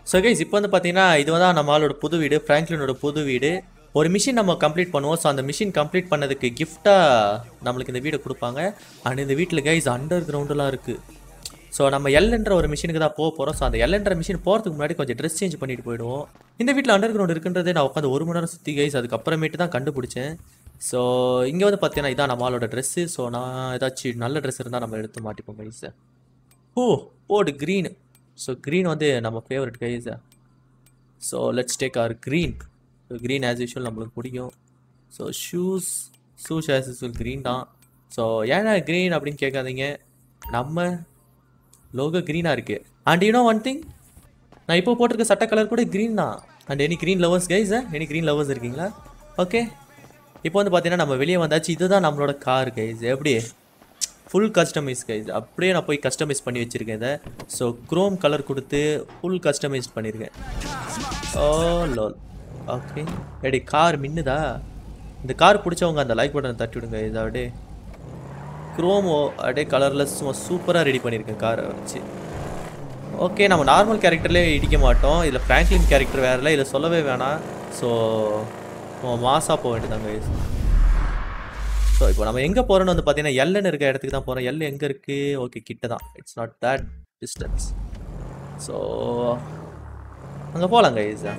So guys இப்போ வந்து பார்த்தீங்கன்னா இது வந்து நம்மளோட புது வீடு ஃப்ராங்க்லினோட புது வீடு ஒரு மிஷின் நம்ம கம்ப்ளீட் பண்ணுவோம் ஸோ அந்த மிஷின் கம்ப்ளீட் பண்ணதுக்கு கிஃப்டாக நம்மளுக்கு இந்த வீடை கொடுப்பாங்க அண்ட் இந்த வீட்டில் கைஸ் அண்டர் கிரவுண்டெலாம் இருக்குது ஸோ நம்ம எல்ன்ற ஒரு மிஷினுக்கு தான் போக போகிறோம் ஸோ அந்த எல்ன்ற மிஷின் போகிறதுக்கு முன்னாடி கொஞ்சம் ட்ரெஸ் சேஞ்ச் பண்ணிட்டு போயிடுவோம் இந்த வீட்டில் அண்டர் கிரவுண்ட் இருக்குன்றதே நான் உட்காந்து ஒரு மணி நேரம் சுற்றி கைஸ் அதுக்கப்புறமேட்டு தான் கண்டுபிடிச்சேன் ஸோ இங்கே வந்து பார்த்தீங்கன்னா இதான் நம்மளோட ட்ரெஸ்ஸு ஸோ நான் ஏதாச்சும் நல்ல ட்ரெஸ் இருந்தால் நம்ம எடுத்து மாட்டிப்போம் கைஸ் ஓ போடு க்ரீன் ஸோ க்ரீன் வந்து நம்ம favourite guys so let's take our green so green as usual நம்மளுக்கு பிடிக்கும் so shoes shoes as usual green தான் ஸோ ஏன்னா க்ரீன் அப்படின்னு கேட்காதீங்க நம்ம லோகோ க்ரீனாக இருக்குது அண்ட் யூனோ ஒன் திங் நான் இப்போ போட்டிருக்க சட்ட கலர் கூட க்ரீன் தான் and any green lovers guys any green lovers இருக்கீங்களா ஓகே இப்போ வந்து பார்த்தீங்கன்னா நம்ம வெளியே வந்தாச்சு இதுதான் நம்மளோட கார் கைஸ் எப்படி ஃபுல் கஸ்டமைஸ் கைஸ் அப்படியே நான் போய் கஸ்டமைஸ் பண்ணி வச்சுருக்கேன் இதை ஸோ குரோம் கலர் கொடுத்து ஃபுல் கஸ்டமைஸ் பண்ணியிருக்கேன் ஓ லோல் ஓகே எடி கார் மின்னுதா இந்த கார் பிடிச்சவங்க அந்த லைக் பட்டனை தட்டி விடுங்க இதை அப்படியே குரோம் அப்படியே கலரில் சும்மா சூப்பராக ரெடி பண்ணியிருக்கேன் காரை வச்சு ஓகே நம்ம நார்மல் கேரக்டர்லேயே இடிக்க மாட்டோம் இதில் ஃப்ராங்க்லின் கேரக்டர் வேறல இதில் சொல்லவே வேணாம் ஸோ மாசாக போக வேண்டியதாங்க ஸோ இப்போ நம்ம எங்கே போகிறோன்னு வந்து பார்த்தீங்கன்னா எல்லுன்னு இருக்க இடத்துக்கு தான் போகிறோம் எல் எங்கே இருக்குது ஓகே கிட்ட தான் it's not that distance so அங்கே போகலாங்க ஈஸா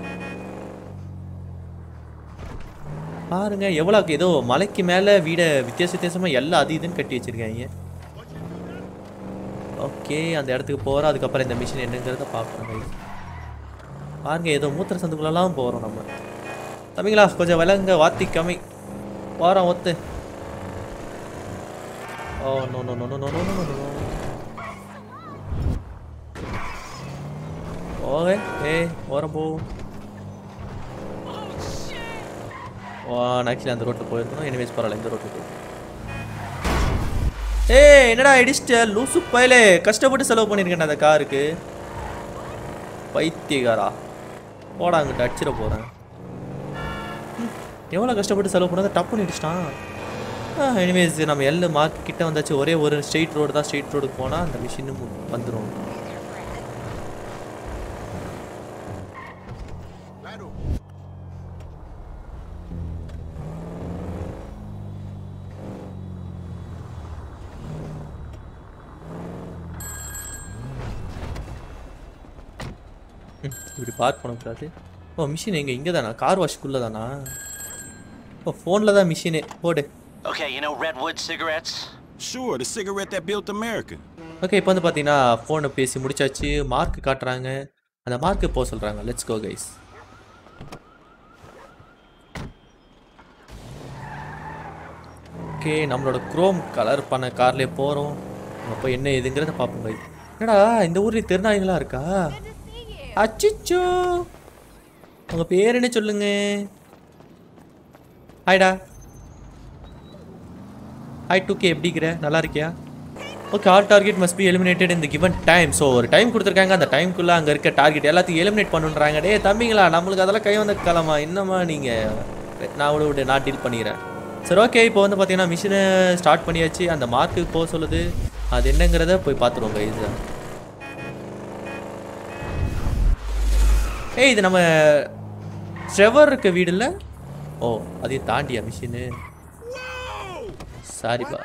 பாருங்க எவ்வளோ ஏதோ மலைக்கு மேலே வீடை வித்தியாச வித்தியாசமாக எல்லாம் அது இதுன்னு கட்டி வச்சிருக்காங்க ஓகே அந்த இடத்துக்கு போகிறோம் அதுக்கப்புறம் இந்த மிஷின் என்னங்கிறத பார்க்குறோம் guys. பாருங்க ஏதோ மூத்திர சந்துக்குள்ளெல்லாம் போகிறோம் நம்ம தம்பிங்களா கொஞ்சம் விலங்க வாத்தி கம்மி வாரம் ஒத்து oh no no no no no no no no no okay ஏய் ஓரம் போ ஓ நான் ஆக்சுவலி அந்த ரோட்டில் போயிருக்கணும் எனிவேஸ் பரவாயில்ல இந்த ரோட்டில் போய் ஏய் என்னடா இடிச்சிட்ட லூசு பயலே கஷ்டப்பட்டு செலவு பண்ணியிருக்கேன் அந்த காருக்கு பைத்தியகாரா போடா அங்கிட்ட அடிச்சிட போகிறேன் எவ்வளோ கஷ்டப்பட்டு செலவு பண்ணாத டப்புன்னு இடிச்சிட்டான் எனிவேஸ் நம்ம எல்ல மார்க் கிட்ட வந்தாச்சு ஒரே ஒரு ஸ்ட்ரெயிட் ரோடு தான் ஸ்ட்ரெயிட் ரோடுக்கு போனால் அந்த மிஷினும் வந்துடும் ம், இப்படி பார்க் பண்ணக்கூடாது ஓ மிஷின் எங்கே இங்கே தானா கார் வாஷ்க்குள்ளே தானா ஓ ஃபோனில் தான் மிஷினே போடு Okay, you know Redwood cigarettes? Sure, the cigarette that built America. Okay இப்போ வந்து பார்த்தீங்கன்னா ஃபோனை பேசி முடிச்சாச்சு மார்க் காட்டுறாங்க அந்த மார்க்கு போக சொல்கிறாங்க லெட்ஸ் கோ கைஸ் ஓகே நம்மளோட குரோம் கலர் பண்ண கார்லேயே போகிறோம் அங்கே போய் என்ன ஏதுங்கிறத பார்ப்போம் guys. என்னடா இந்த ஊர்லேயே திருநாய்களா இருக்கா அச்சிச்சோ உங்கள் பேர் என்ன சொல்லுங்க ஹாய்டா ஹாய் டூ கே எப்படிங்கிற நல்லா இருக்கியா okay all target must be eliminated இந்த கிவன் டைம் ஸோ ஒரு டைம் கொடுத்துருக்காங்க அந்த டைம்குள்ளே அங்கே இருக்க டார்கெட் எல்லாத்தையும் எலிமினேட் பண்ணுன்றாங்க டே தம்பிங்களா நம்மளுக்கு அதெல்லாம் கை வந்த காலமா என்னம்மா நீங்கள் நான் விட விடு நான் டீல் பண்ணிக்கிறேன் சரி ஓகே இப்போ வந்து பார்த்தீங்கன்னா மிஷினை ஸ்டார்ட் பண்ணியாச்சு அந்த மார்க்குக்கு போக சொல்லுது அது என்னங்கிறத போய் பார்த்துருவோம் கைஸ் ஏய் இது நம்ம ட்ரெவர் இருக்க வீடு இல்லை ஓ அதையும் தாண்டியா மிஷினு சாரிப்பா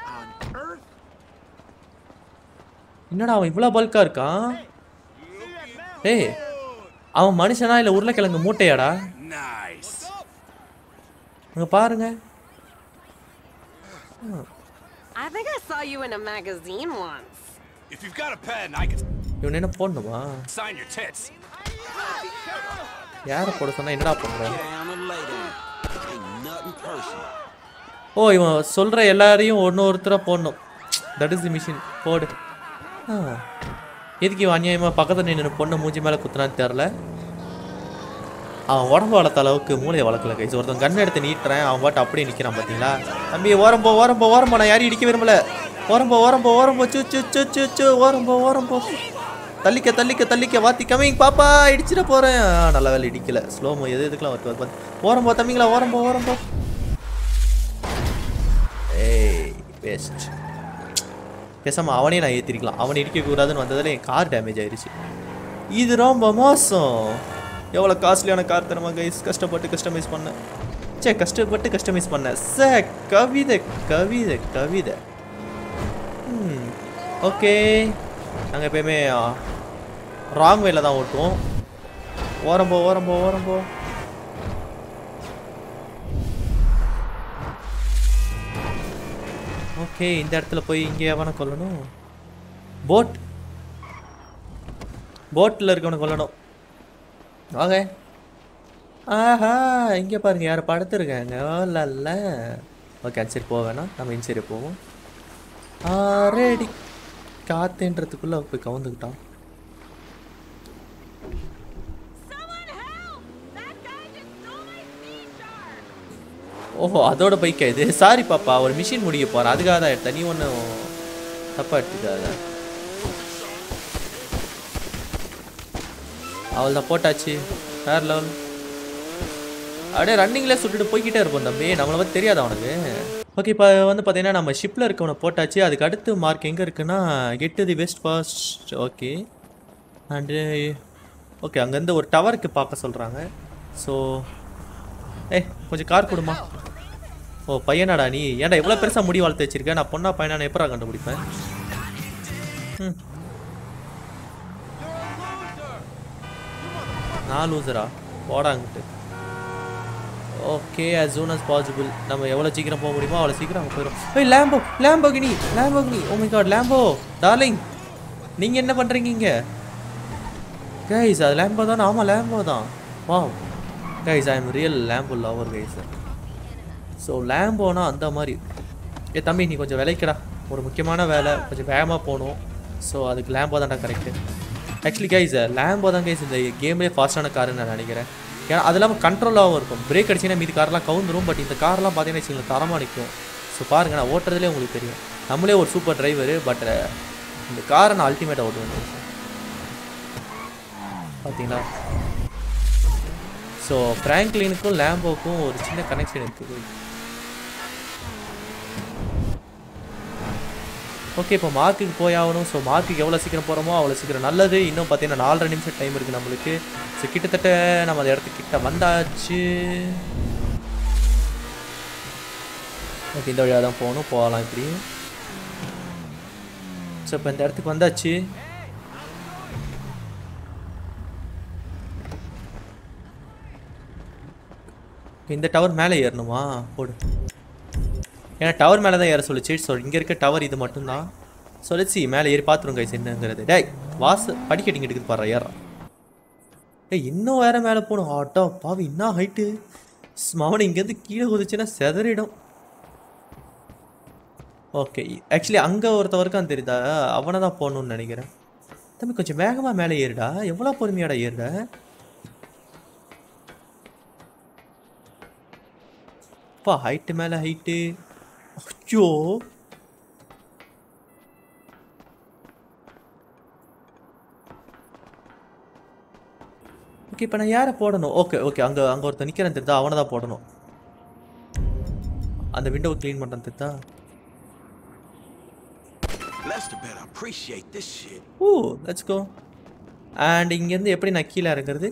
என்னடா அவன் இவ்வளோ பல்கா இருக்கான் ஏய் அவன் மனுஷனா இல்லை உருளைக்கிழங்கு மூட்டையாடா Nice. அங்க பாருங்க I think I saw you in a magazine once. If you've got a pen, I can இவன் என்ன போடணுமா sign your tits. யாரை போட சொன்னா என்னடா பண்ற Down and lay down. Ain't nothing personal. ஓ இவன் சொல்ற எல்லாரையும் ஒன்று ஒருத்தராக போடணும் தட் இஸ் தி மிஷின் போடு ஆ எதுக்கு இவன் அநியாயமாக பக்கத்தில் நின்று பொண்ணை மூஞ்சி மேலே குத்துனான்னு தெரில அவன் உடம்பு வளர்த்த அளவுக்கு மூளையை வளர்க்கல கைஸ் ஒருத்தன் கன் எடுத்து நீட்டுறேன் அவன் பாட்டு அப்படியே நிற்கிறான் பார்த்தீங்களா தம்பி ஓரம்போ ஓரம்போ ஓரம்போ நான் யாரையும் இடிக்க விரும்பல ஓரம்போ ஓரம்போ ஓரம்போ சு சு சு சு சு ஓரம்போ ஓரம்போ தள்ளிக்க தள்ளிக்க தள்ளிக்க வாத்தி கமிங் பாப்பா இடிச்சிட போகிறேன் நல்ல வேலை இடிக்கல ஸ்லோமோ எது எதுக்கெல்லாம் வருது பார்த்து ஓரம்போ தம்பிங்களா ஓரம்போ ஓரம்போ ஏய் வேஸ்ட் பேசாமல் அவனே நான் ஏற்றிருக்கலாம் அவனை இடிக்கக்கூடாதுன்னு வந்ததில் என் கார் டேமேஜ் ஆயிருச்சு இது ரொம்ப மோசம் எவ்வளோ காஸ்ட்லியான கார் தரமா கைஸ் கஷ்டப்பட்டு கஸ்டமைஸ் பண்ணேன் சே கஷ்டப்பட்டு கஸ்டமைஸ் பண்ணேன் சே கவிதை கவிதை கவிதை ம் ஓகே நாங்கள் எப்பயுமே ராங் வேல தான் ஓட்டுவோம் ஓரம் போ ஓரம் போ ஓரம் போ ஓகே இந்த இடத்துல போய் இங்கே எவனை கொல்லணும் போட் போட்டில் இருக்கவனை கொல்லணும் வாங்க ஆஹா இங்கே பாருங்க யார் படுத்துருக்காங்க லல்ல ஓகே சரி போக வேணாம் நம்ம இந்த சரி போவோம் ரெடி காத்துன்றதுக்குள்ளே போய் கவுந்துக்கிட்டான் Someone help! That guy just stole my sea shark! ஓஹோ அதோட பைக்கா இது சாரி பாப்பா ஒரு மிஷின் முடிய போகிறேன் அதுக்காக தான் எடுத்தேன் நீ ஒன்றும் தப்பாக எடுத்துக்காத அவள் தான் போட்டாச்சு வேற லெவல் அப்படியே ரன்னிங்ல சுட்டுட்டு போய்கிட்டே இருப்போம் தம்பி நம்மளை பற்றி தெரியாது அவனுக்கு ஓகே இப்போ வந்து பார்த்தீங்கன்னா நம்ம ஷிப்பில் இருக்கவனை போட்டாச்சு அதுக்கு அடுத்து மார்க் எங்கே இருக்குன்னா get the best fast okay and okay அங்கேருந்து ஒரு டவருக்கு பார்க்க சொல்கிறாங்க ஸோ ஏய் கொஞ்சம் கார் கொடுமா ஓ பையனாடா நீ ஏன்டா எவ்வளோ பெருசாக முடி வளர்த்து வச்சிருக்க நான் பொண்ணா பையனா நான் எப்படா கண்டுபிடிப்பேன் ம் நான் லூசரா போடாங்கிட்டு okay as soon as possible நம்ம எவ்வளோ சீக்கிரம் போக முடியுமோ அவ்வளோ சீக்கிரம் அங்கே போயிடும் ஏய் Lambo Lamborghini Lamborghini oh my God Lambo darling நீங்கள் என்ன பண்ணுறீங்க இங்கே கைஸ் அது லேம்போ தான் ஆமாம் லேம்போ தான் வா guys I am real Lambo lover guys so லேம்போனா அந்த மாதிரி ஏ தம்பி நீ கொஞ்சம் விளைக்கடா ஒரு முக்கியமான வேலை கொஞ்சம் வேகமாக போகணும் ஸோ அதுக்கு லேம்போ தான்டா கரெக்டு ஆக்சுவலி கைஸ் லேம்போ தான் கைஸ் இந்த கேம்லேயே ஃபாஸ்ட்டான காருன்னு நான் நினைக்கிறேன் ஏன்னா அது இல்லாமல் கண்ட்ரோலாகவும் இருக்கும் பிரேக் அடிச்சிங்கன்னா மீதி கார்லாம் கவுந்துரும் பட் இந்த கார்லாம் பார்த்தீங்கன்னா வச்சுக்கோங்க தரமாக நிற்கும் ஸோ பாருங்க நான் ஓட்டுறதுலே உங்களுக்கு தெரியும் நம்மளே ஒரு சூப்பர் டிரைவரு பட் இந்த காரை நான் அல்டிமேட்டாக ஓட்டுவேன் பார்த்தீங்களா ஸோ ஃப்ராங்க்லினுக்கும் லேம்போக்கும் ஒரு சின்ன கனெக்ஷன் இருக்குது ஓகே இப்போ மார்க்குக்கு போய் ஆகணும் ஸோ மார்க்குக்கு எவ்வளோ சீக்கிரம் போகிறோமோ அவ்வளோ சீக்கிரம் நல்லது இன்னும் பார்த்தீங்கன்னா நாலரை நிமிஷம் டைம் இருக்குது நம்மளுக்கு ஸோ கிட்டத்தட்ட நம்ம அந்த இடத்துக்கு கிட்ட வந்தாச்சு ஓகே இந்த வழியாக தான் போகணும் போகலாம் இப்படி ஸோ இப்போ இந்த இடத்துக்கு வந்தாச்சு இந்த டவர் மேலே ஏறணுமா போடு ஏன்னா டவர் மேலே தான் ஏற சொல்லுச்சு ஸோ இங்கே இருக்க டவர் இது மட்டும்தான் சொல்லிச்சு மேலே ஏறி பார்த்துருங்க கைஸ் என்னங்கிறது டேய் வாச படிக்கட்டிங்க எடுக்குது பாரு ஏறான் ஏய் இன்னும் வேற மேலே போகணும் ஆட்டோ பாவி என்ன ஹைட்டு மவனை இங்கேருந்து கீழே குதிச்சுன்னா செதறிடும் ஓகே ஆக்சுவலி அங்கே ஒருத்தவருக்கும் தெரியுதா அவனை தான் போகணும்னு நினைக்கிறேன் தம்பி கொஞ்சம் வேகமாக மேலே ஏறுடா எவ்வளோ பொறுமையாடா ஏறுட அப்பா ஹைட்டு மேலே ஹைட்டு அச்சோ ஓகே இப்போ நான் யாரை போடணும் ஓகே ஓகே அங்கே அங்கே ஒருத்தன் நிற்கிறேன் தெரியுதா அவனை தான் போடணும் அந்த விண்டோவை க்ளீன் பண்ணுறேன் தெரியுதா Lester better appreciate this shit. Oh let's go and இங்கேருந்து எப்படி நான் கீழே இறங்குறது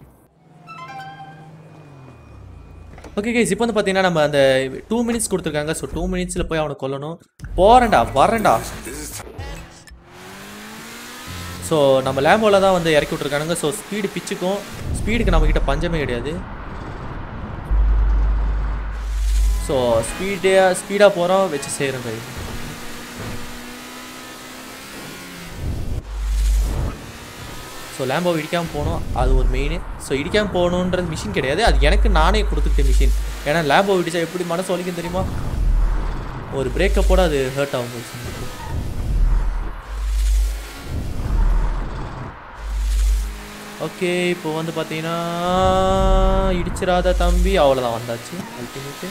ஓகே கைஸ் இப்போ வந்து பார்த்தீங்கன்னா நம்ம அந்த டூ மினிட்ஸ் கொடுத்துருக்காங்க ஸோ டூ மினிட்ஸில் போய் அவனை கொல்லணும் போகிறேன்டா வரேன்டா ஸோ நம்ம லேம்போவில் தான் வந்து இறக்கி விட்ருக்கானுங்க ஸோ ஸ்பீடு பிச்சுக்கும் ஸ்பீடுக்கு நம்மக்கிட்ட பஞ்சமே கிடையாது ஸோ ஸ்பீடே ஸ்பீடாக போகிறோம் வச்சு செய்கிறோம் கைஸ் ஸோ லேம்போ இடிக்காமல் போகணும் அது ஒரு மெயின் ஸோ இடிக்காமல் போகணுன்றது மிஷின் கிடையாது அது எனக்கு நானே கொடுத்துட்ட மிஷின் ஏன்னா லேம்போ இடிச்சா எப்படி மனசு வலிக்கும் தெரியுமா ஒரு பிரேக்கப்போட அது ஹர்ட் ஆகும் போச்சு எனக்கு. ஓகே இப்போ வந்து பார்த்தீங்கன்னா இடிச்சிராத தம்பி அவ்வளோதான் வந்தாச்சு அல்டிமேட்டு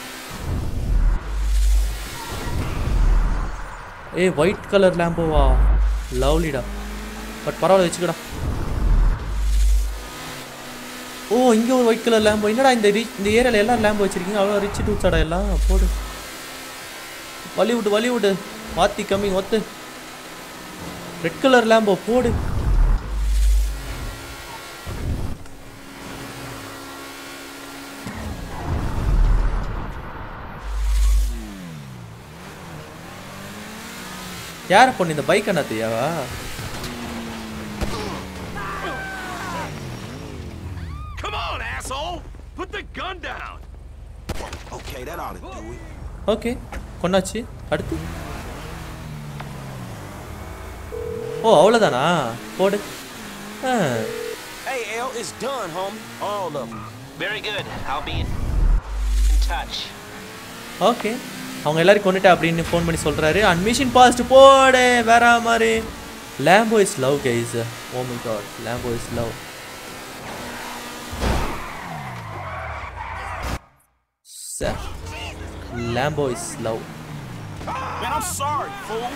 ஏய் ஒயிட் கலர் லேம்போவா லவ்லிடா பட் பரவாயில்ல வச்சுக்கடா ஓ இங்கே ஒரு ஒயிட் கலர் லேம்போ என்னடா இந்த ரி இந்த ஏரியாவில் எல்லாம் லேம்போ வச்சிருக்கீங்க அவ்வளோ ரிச் டூட்ஸாடா எல்லாம் போடு வலிவுட் வலிவுட் மாற்றி கம்மி ஒத்து ரெட் கலர் லேம்போ போடு யார் பொண்ணு இந்த பைக் அண்ணாத்தையாவா Come on, asshole! Put the gun down! Okay, that ought to do it. Okay கொண்டாச்சு அடுத்து ஓ அவ்வளோதானா போடு ஆ Hey, L, it's done, homie. All of them. Very good. I'll be in, in touch. Okay அவங்க எல்லாரும் கொண்டுட்டா அப்படின்னு phone பண்ணி சொல்றாரு அண்ட் மிஷின் பாஸ்ட் போடு வேற மாதிரி Lambo is love guys oh my God Lambo is love Lambo is love Man, I'm sorry, fool.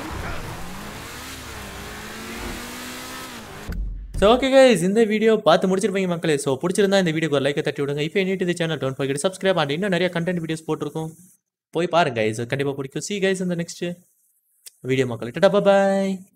So okay guys இந்த video பார்த்து முடிச்சிருப்பீங்க மக்களே ஸோ பிடிச்சிருந்தா இந்த வீடியோக்கு ஒரு லைக்கை தட்டி விடுங்க இப்போ நீட் இது channel don't forget subscribe and இன்னும் நிறைய கண்டென்ட் வீடியோஸ் போட்டிருக்கோம் போய் பாருங்க கைஸ் கண்டிப்பாக பிடிக்கும் சி கைஸ் இந்த நெக்ஸ்ட் வீடியோ மக்களே டாடா பாய்